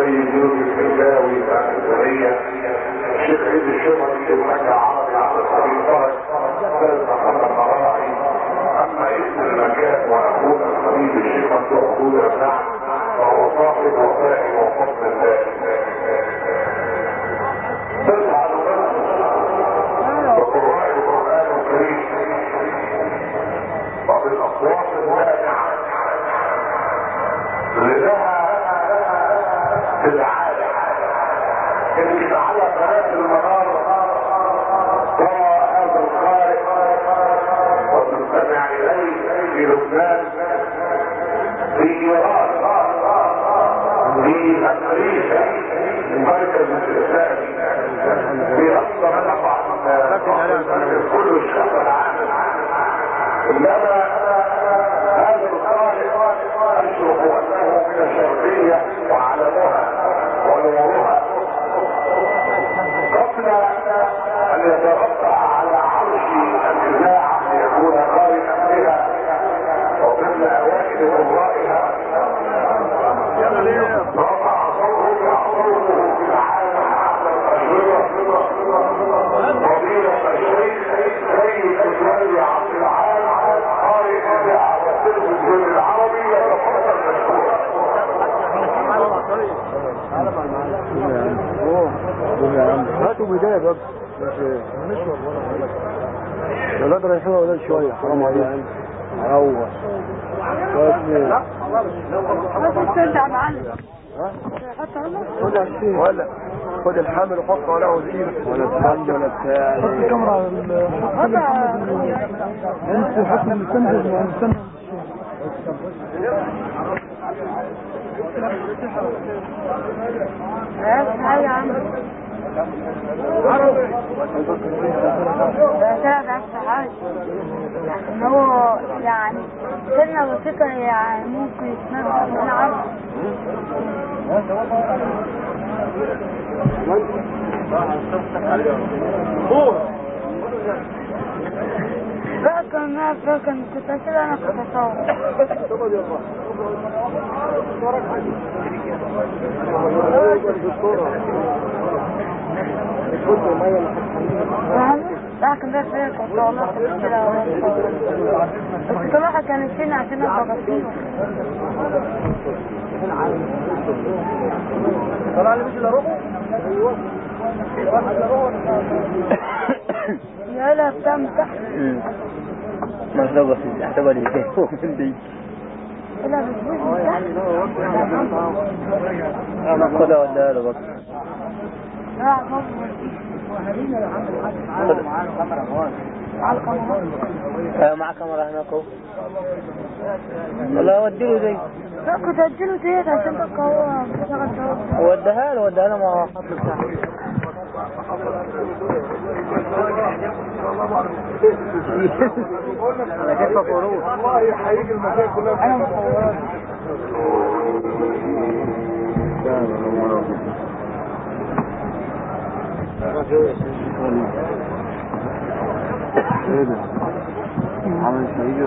السيد يوسف الحجاوي الأسرية الشيخ عيد الشغل المرجع عربي عبد الحليم فرج أستاذ محمد مراعي أما اسم المكان وأخونا الحبيب الشيخ مفتوح حدود النعم فهو صاحب وفاء وفضل الله تسعد نفسه وقراء القرآن الكريم وبالأصوات المانعة لها في العالم يمكن على قناة المنار ترى هذا القارئ وتستمع إليه في لبنان في إيران في أمريكا المركز الإسلامي في أكثر من كل الشعب العالم إنما هذا القارئ يشرف أنه من الشرقية وعلمها ونورها قبل أن يترفع على عرش الإذاعة ليكون قارئا بها وضمن أوائل قرائها رفع صوته صوته في العالم أعلى الأشرطة فضيلة الشيخ سيد إسماعيل عبد العال قارئ الإذاعة والتلفزيون العربي يتفضل مشكورا هاتوا بداية بقى الولاد رايحين اولاد شوية حرام عليك هو ترجع معلم خد الشيء ولا خد الحامل وحطه على وزير ولا الحمد ولا بتاع حط الكاميرا على انت حط المستنفذ مع المستنفذ هاي يا عم ده ثلاث عشر حاجة ان هو يعني كلمة بسيطة يعني ممكن يتنفع من عرض فاكر ما فاكر كنت أسأل أنا كنت أصور فاهم؟ لكن ده فيك كنت والله كنت كده بس طلعها كانت فينا عشان ابقى بسيط طلع لي مش الا ربع يا لا بتاع من تحت محتوى في اعتبر من دي لا بتبوظ من تحت خدها وديها له بقى لا خلاص على القمر آه، معاه كاميرا هناك اهو والله وديله زي لا كنت اديله ديت عشان تبقى هو بيشتغل سوا وديها له وديها له مع خط بتاعه انا كيف فروض والله هيجي المكان كلها انا مصورات ايه ده؟ عمل شهيد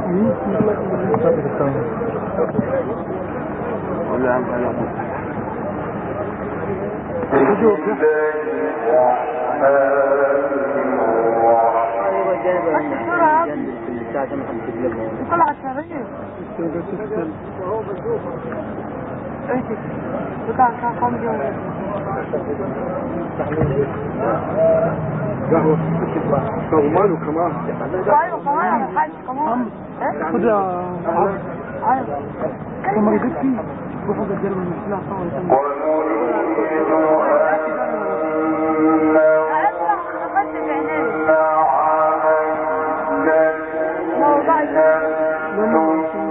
ولا عم تعالى بس بسرعة يا ابني طلع الشرير ايه بتاع كان قام يوم قهوة شغمان وكمان ايوه كمان على الحاج كمان ايه خد يا ايوه كمان جبت فيه روحوا قدروا من السلاح طبعا اسمع خفت بعينيه موضوع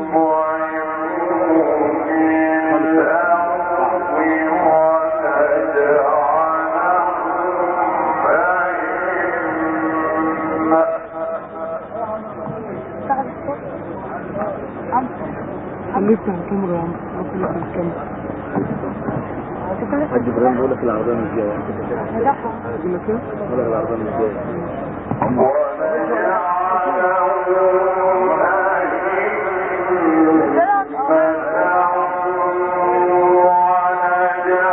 تاخد الصوت عم اللي يفتح الكاميرا يا عم اللي يفتح الكاميرا تكلف حاج ابراهيم بيقول لك العربيه مش جايه مدحها يقول لك ايه؟ بيقول لك العربيه مش جايه ثلاث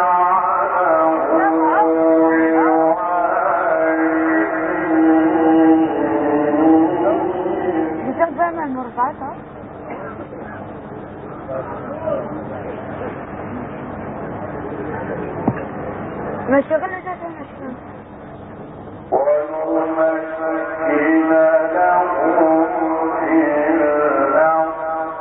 ما شغلنا ده انا شغل ونمكن لهم في الأرض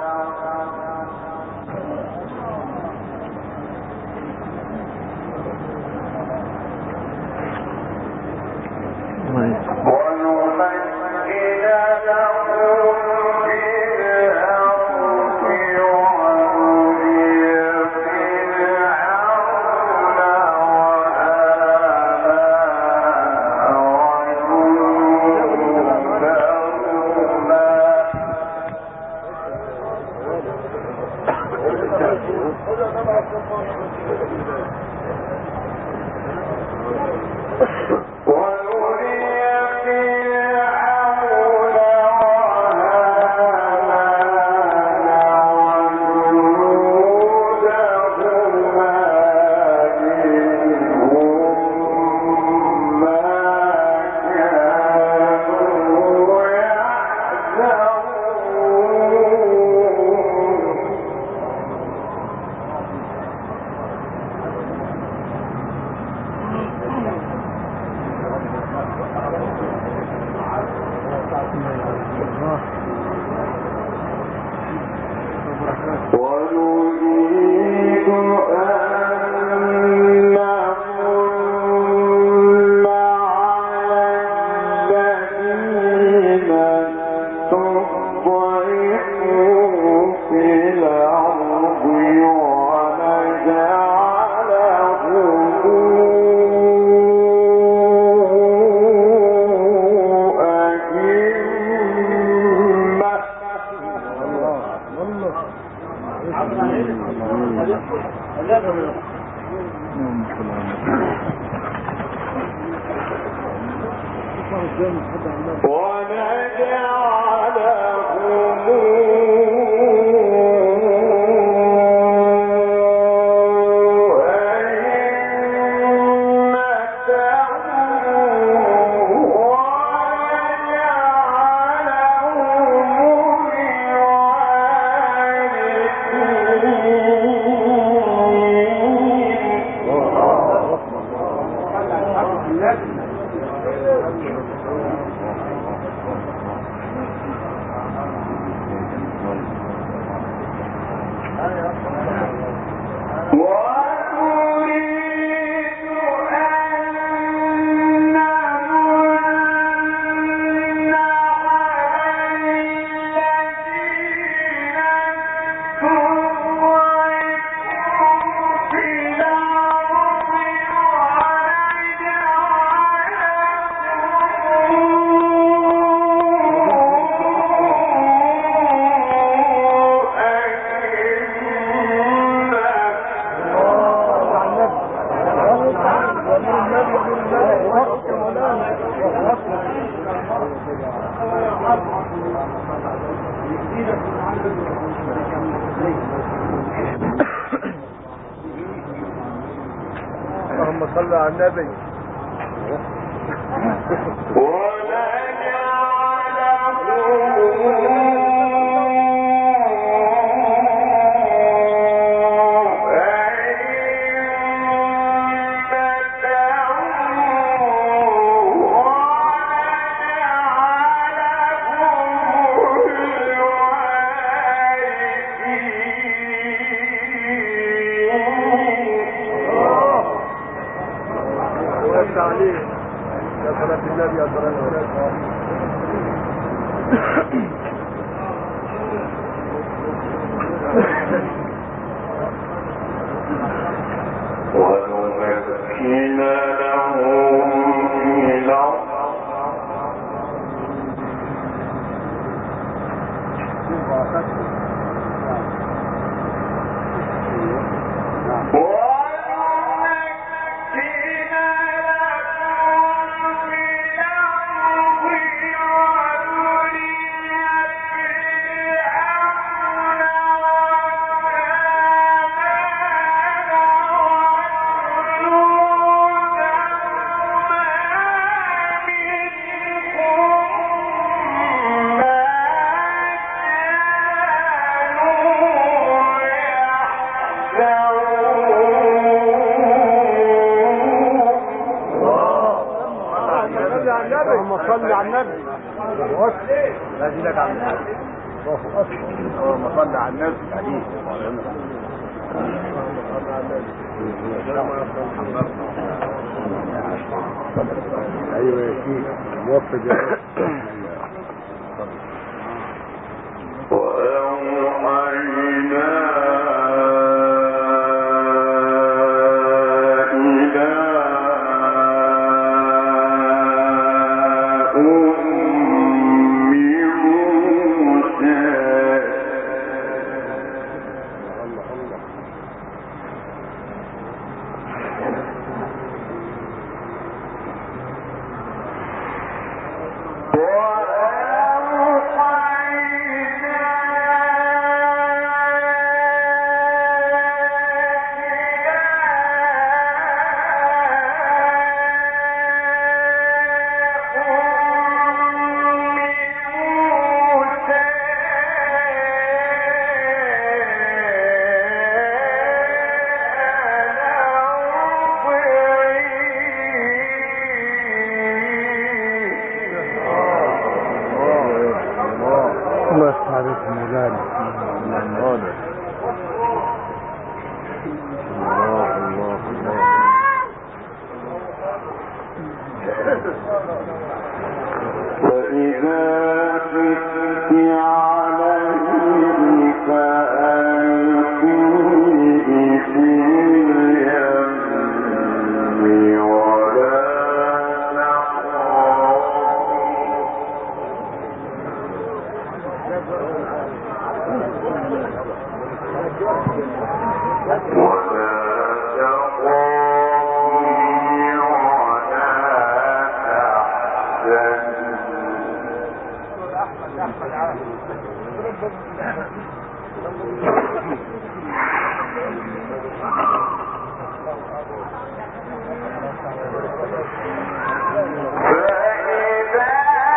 ونمكن لهم في الأرض ونري فرعون وهامان ونري فرعون وهامان وجنودهما منهم ما كانوا يحذرون ونريد أن نمن على الذين استضعفوا في الأرض ونجعلهم أئمة ونجعلهم ونريد أن نمن على الذين استضعفوا في الأرض اللهم صل على النبي ويفتح عليه يا صلاة النبي يا صلاة النبي ونمكن لهم في الأرض ونمكن لهم في الأرض ونري على النبي اللهم صل على النبي لا دي لك على النبي اللهم صل على النبي عليه ايوه يا شيخ موفق يا رب وأوحينا إلى أم موسى الله يفتح عليك مولانا مولانا الله الله الله فإذا خفت عليه فألقيه في اليم ولا تخافي ولا تخافي ولا تحزني فإذا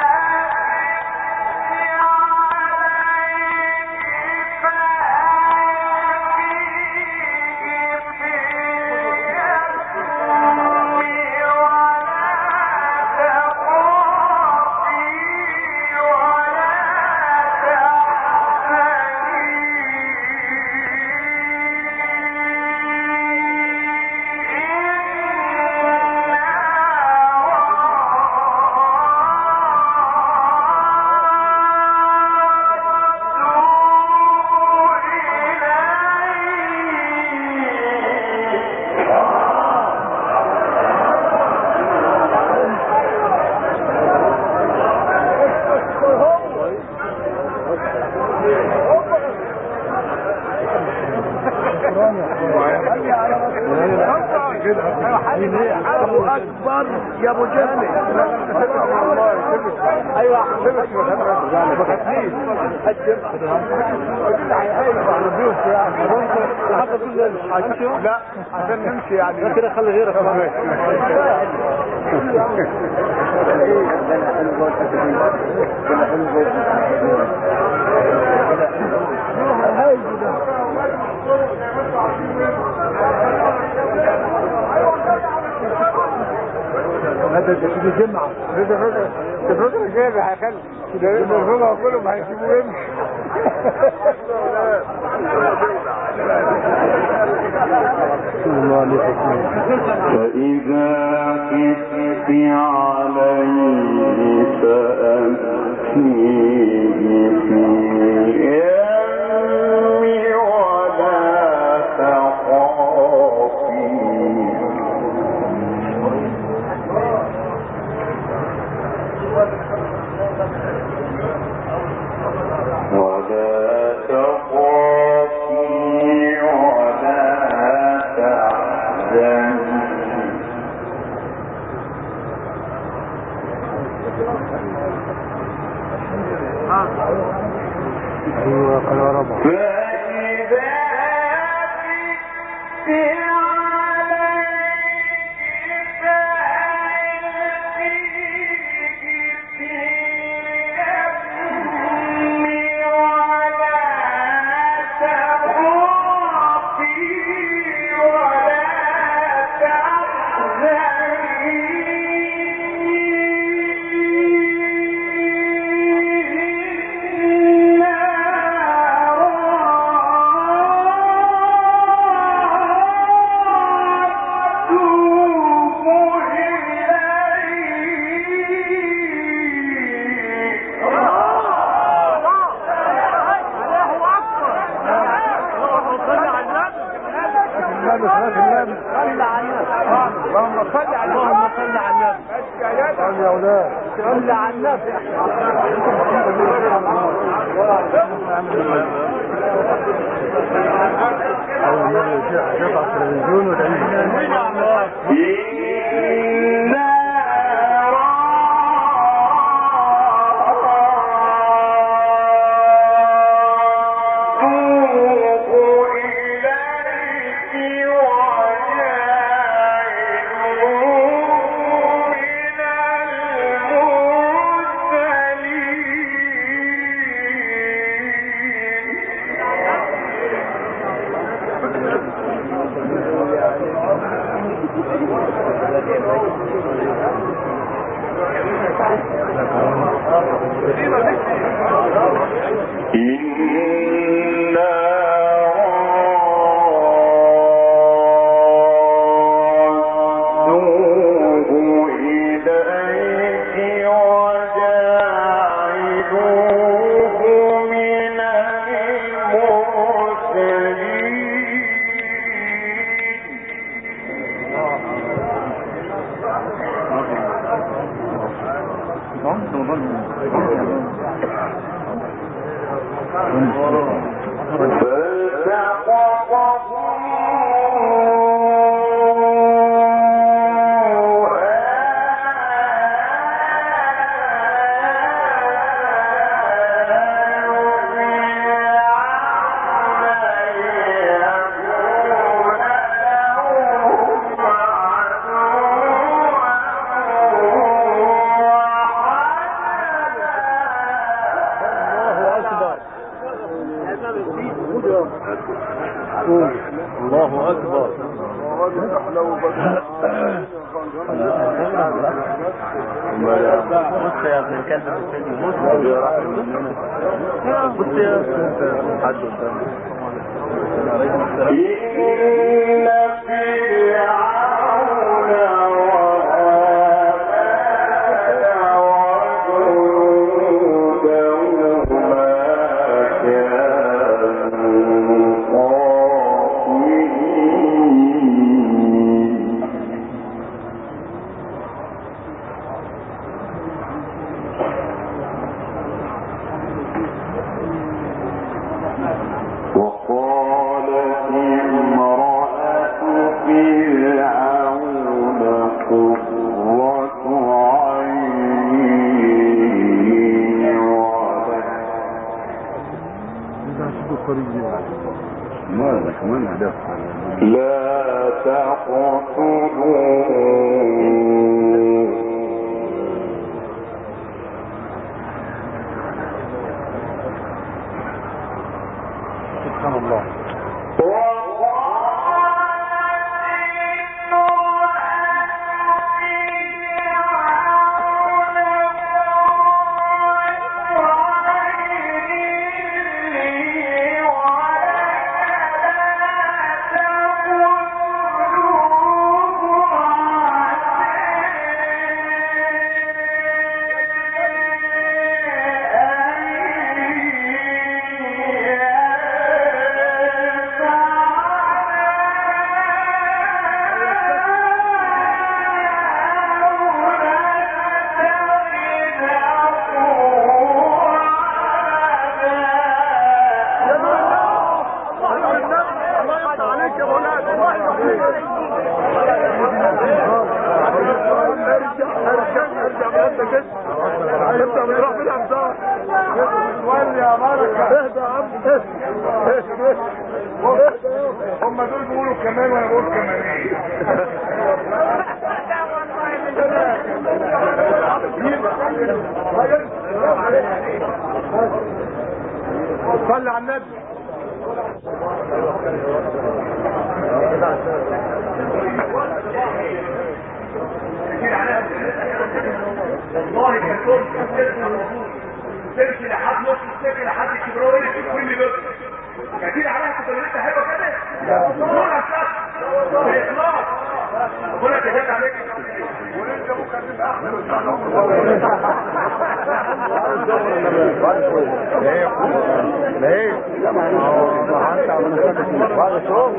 الله اكبر يا ابو جهل ايوه لا عشان نمشي يعني كده خلي غيرك هذا دي جمعة هذا هذا الراجل جاي هيخلي ده الرجل كلهم هيسيبوه يمشي الله فإذا خفت عليه فألقيه في اليم ولا تخافي ولا تخافي ولا تحزني ايوه قال ربع فإذا خفت عليه يا اولاد صل على النبي اول مره يشوف على التلفزيون وتعيش الله اكبر بص يا ابن الكلب الفيديو بص بص يا حد قدامي وقالت امرأة فرعون قرة عين ولك مالك من هدف لا تقتلوه سبحان الله هم دول بيقولوا كمان وانا بقول كمان صلي على النبي والله كان كل تمشي لحد نص السكه لحد الكبراوي كل ده كتير عليها كنت حلوه كده دول الشخص باخلاص ربنا يجزاك عليك وانت ممكن تبقى احسن ان شاء الله ليه؟ حتى على مسافة بعد شهور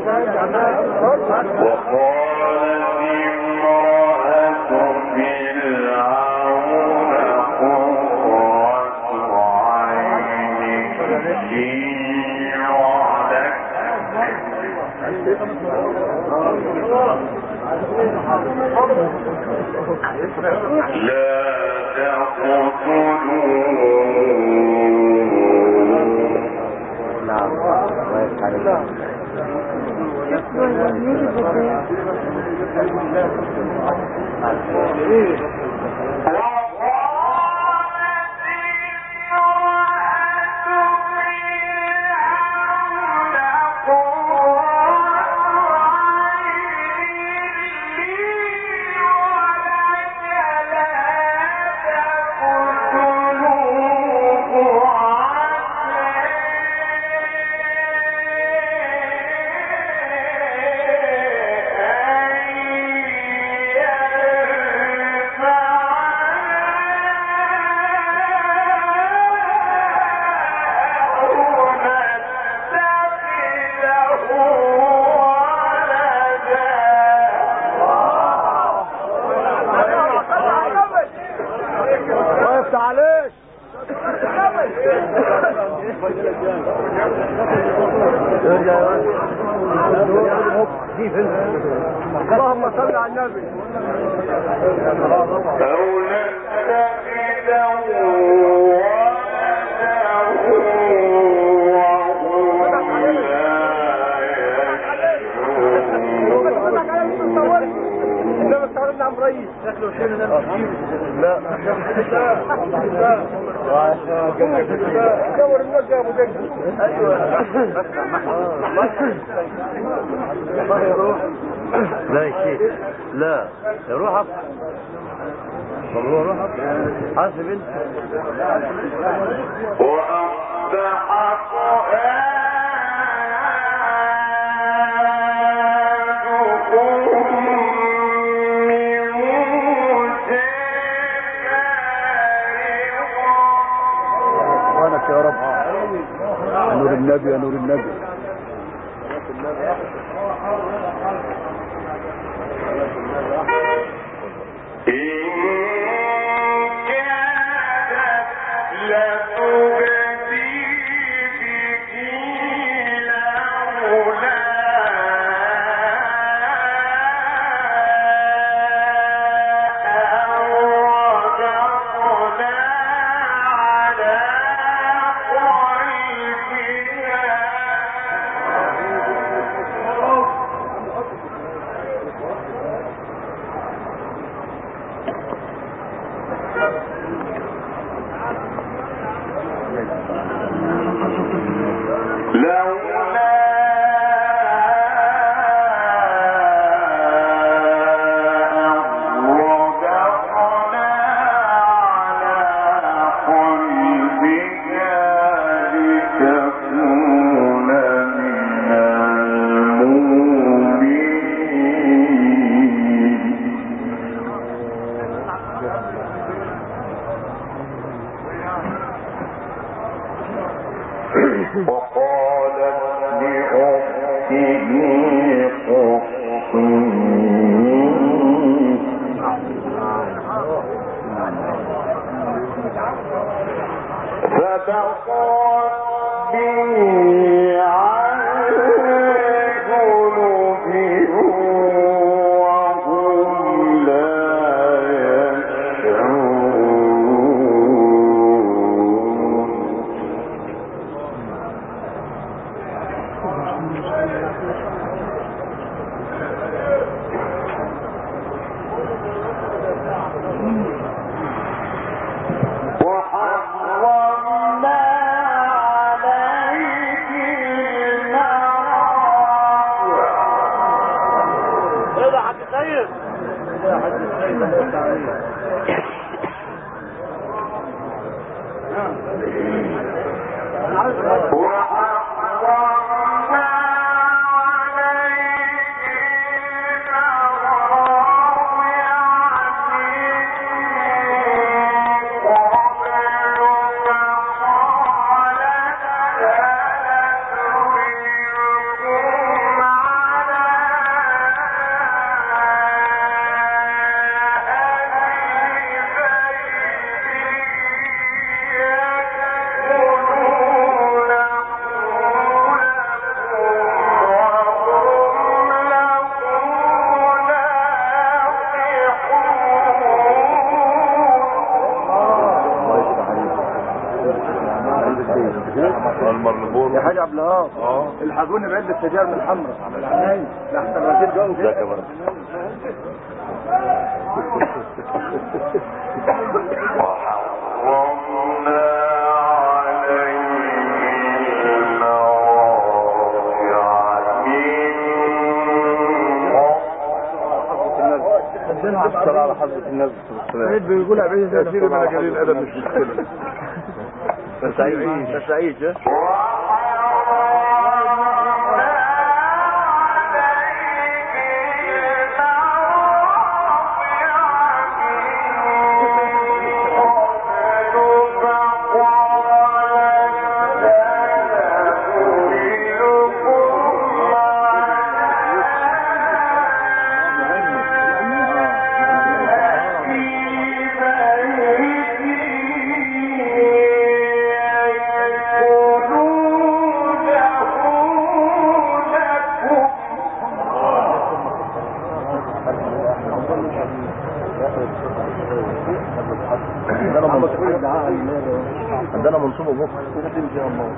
وقالت امرأة فرعون لا تقتلوا وقفت عليك اللهم صل على النبي أو نتخذه ولده وهم لا يشعرون انما استعرضنا عم رئيس شكله شيء لا لا دور الناس يا ابو دنيا لا يا شيخ لا يا روحك طب هو روحك حاسب انت وأصبح فؤادكم من موسى فارغا سبحانك يا رب يا نور النبي يا نور النبي إن كادت لتبدي به لولا أن ربطنا على قلبها لولا أن ربطنا على قلبك لتكون من المؤمنين وقالت لأخته قصيه فبقت به عن قلوبهم وهم لا يشعرون وحرمنا عليك المراضع ايه ده حاج سيد وحرمنا عليك المراضع يا حاج عبد الوهاب اه الحقوني بعد السجاير من الحمراء لحسن الرصيد جوه ازيك يا مرة وحرمنا عليه المراضع من الصلاة على حضرة النبي سعيد بيقول عبيد يا سيدي انا قليل ادب مش مشكلة انت سعيد انت سعيد ها؟ عندنا منصوبة بكرة ان شاء الله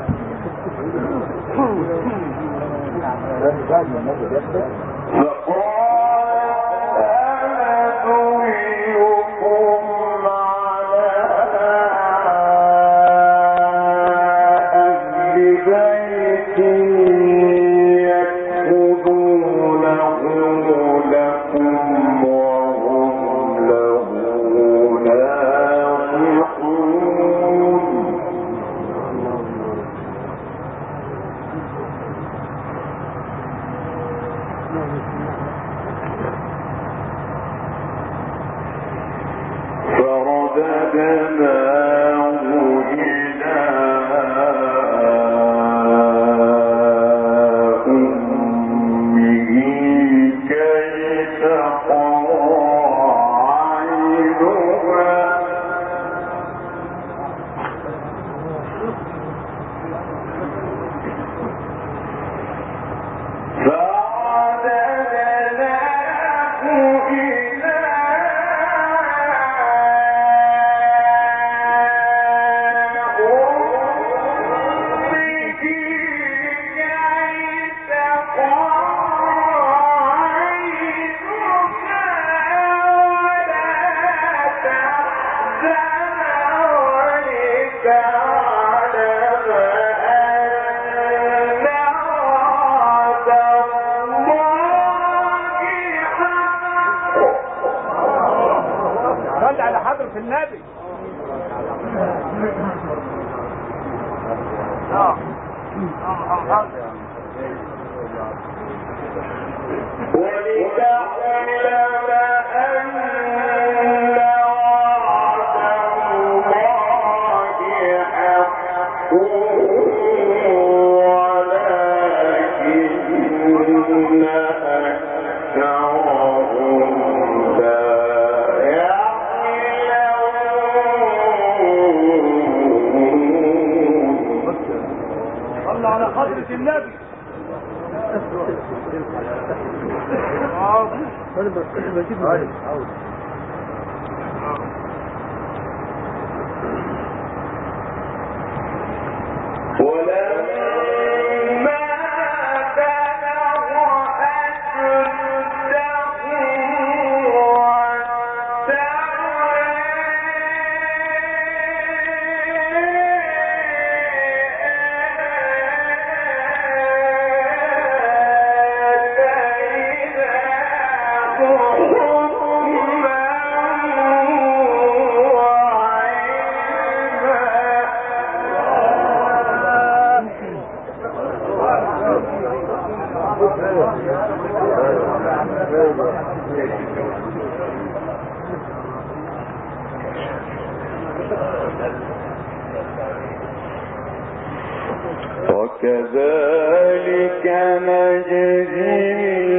فرددناه إلى أمه كي تقر عينها فرددناه إلى أمه كي صل على حضرة النبي ولتعلم أن وعد الله حق ولكن أكثرهم لا يعلمون صل على حضرة النبي ولما بلغ أشده وكذلك نجزي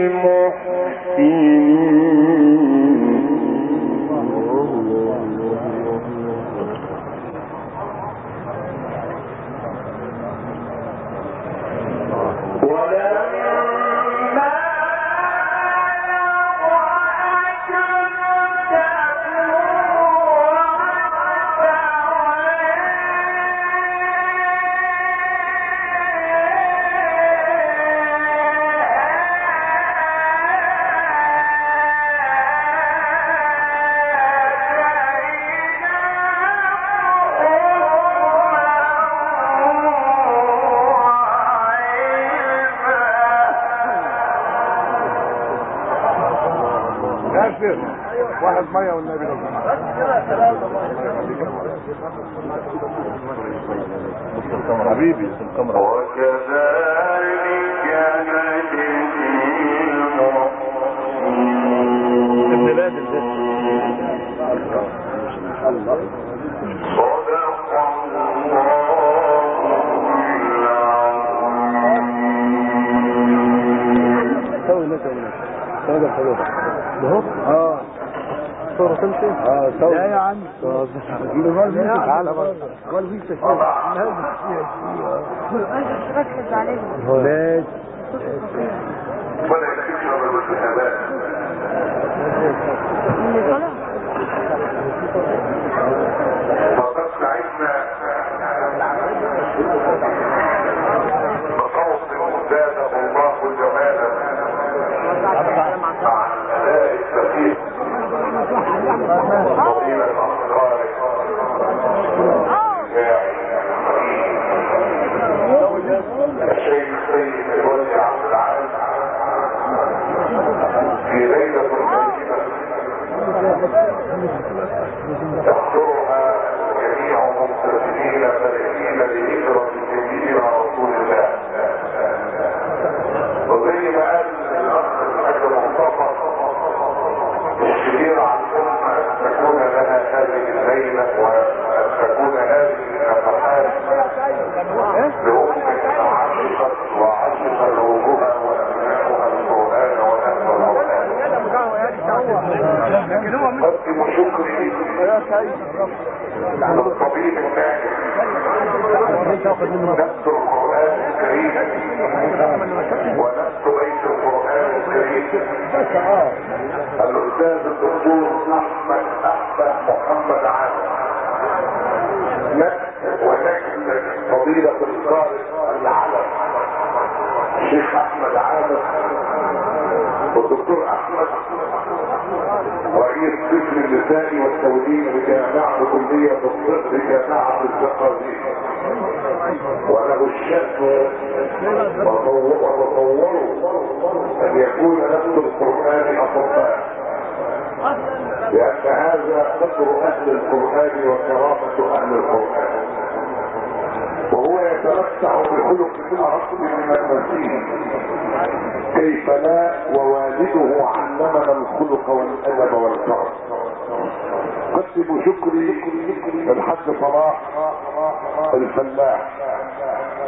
المحسنين ولما واحد ميه والنبي لو حبيبي في الكاميرا وكذلك نجزي ابن لادن ده صدق الله العظيم سوي الناس يا ولاد سوي ده حلو ده هو اه صورة تمشي اه سوي لا يا عم تعالى بقى قال في تشويه ركز عليه ماشي ولا يكفر بالمسلمات اللي طلع فقد سعدنا بصوت زاده الله جمالا مع الاداء الثقيل فضيلة الأفكار الشيخ سيد الولي عبد العال في ليلة طيبة يحضرها جميع مستسلمين فرحين لهجرة كبيرة رسول الله وزي ما قال الاخ الحاج مصطفى الشرير عن الامه ان تكون لها هذه الليله وان تكون هذه النفحات لامه عشقت وعشق زوجها وابناؤها القران واهل القران قدم شكري للطبيب الناجح نفس القرآن الكريم ونفس بيت القرآن الكريم الأستاذ الدكتور أحمد أحمد محمد عامر نفس ونجد فضيلة القارئ العلم الشيخ أحمد عامر والدكتور أحمد رئيس قسم اللسان والتوليد بجامعة كلية الطب بجامعة الزقازيق وله الشأن وتصوروا أن يكون نفس القرآن أطباء لأن هذا قدر أهل القرآن وكرامة أهل القرآن وهو يتمتع بخلق أرق من المسيح كيف لا ووالده علمنا الخلق والادب والكرم قدم شكري للحاج صلاح الفلاح